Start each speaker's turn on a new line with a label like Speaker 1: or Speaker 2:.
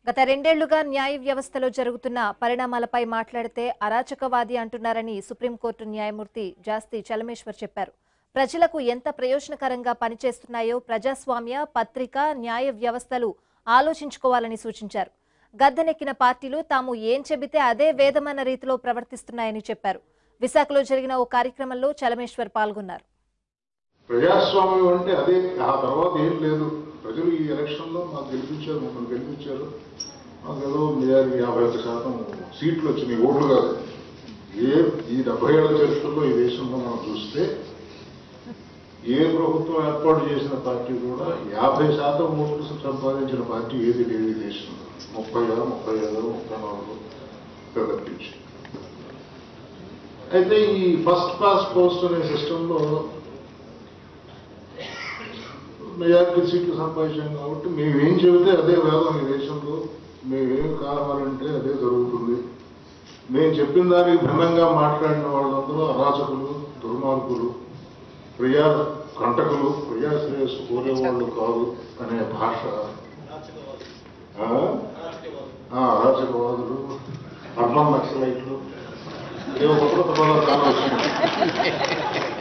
Speaker 1: గత రెండేళ్లుగా న్యాయ వ్యవస్థలో జరుగుతున్న పరిణామాలపై మాట్లాడితే అరాచకవాది అంటున్నారని సుప్రీంకోర్టు న్యాయమూర్తి జాస్తి చలమేశ్వర్ చెప్పారు ప్రజలకు ఎంత ప్రయోజనకరంగా పనిచేస్తున్నాయో ప్రజాస్వామ్య పత్రిక న్యాయ వ్యవస్థలు ఆలోచించుకోవాలని సూచించారు గద్దెనెక్కిన పార్టీలు తాము ఏం చెబితే అదే వేదమన్న రీతిలో ప్రవర్తిస్తున్నాయని చెప్పారు విశాఖలో జరిగిన ఓ కార్యక్రమంలో చలమేశ్వర్ పాల్గొన్నారు
Speaker 2: ప్రజాస్వామ్యం అంటే అదే ఆ తర్వాత ఏం లేదు ప్రజలు ఈ ఎలక్షన్లో మాకు గెలిపించారు మమ్మల్ని గెలిపించారు మాకు ఏదో మెజారిటీ యాభై ఒక్క శాతం సీట్లు వచ్చినాయి ఓట్లు కాదు ఏ ఈ డెబ్బై ఏళ్ళ చరిత్రలో ఈ దేశంలో మనం చూస్తే ఏ ప్రభుత్వం ఏర్పాటు చేసిన పార్టీ కూడా యాభై శాతం ఓట్లు సంపాదించిన పార్టీ ఏది లేదు ఈ దేశంలో ముప్పై ఆరు ముప్పై ఐదు ముప్పై నాలుగు తప్పించి అయితే ఈ ఫస్ట్ పాస్ పోస్ట్ అనే సిస్టంలో మెజారిటీ సీట్లు సంపాదించాం కాబట్టి మేము ఏం చెబితే అదే వేదం ఈ దేశంలో మేమేం కావాలంటే అదే జరుగుతుంది మేము చెప్పిన దానికి భిన్నంగా మాట్లాడిన వాళ్ళందరూ అరాచకులు దుర్మార్గులు ప్రజా కంటకులు ప్రజా శ్రేయస్సు కోరేవాళ్ళు కాదు అనే భాష ఆ? ఆ, అరాచకవాదులు అర్బన్ నక్సలైట్లు ఏవో కొత్త కొత్త పదాలు చాలా వచ్చినాయి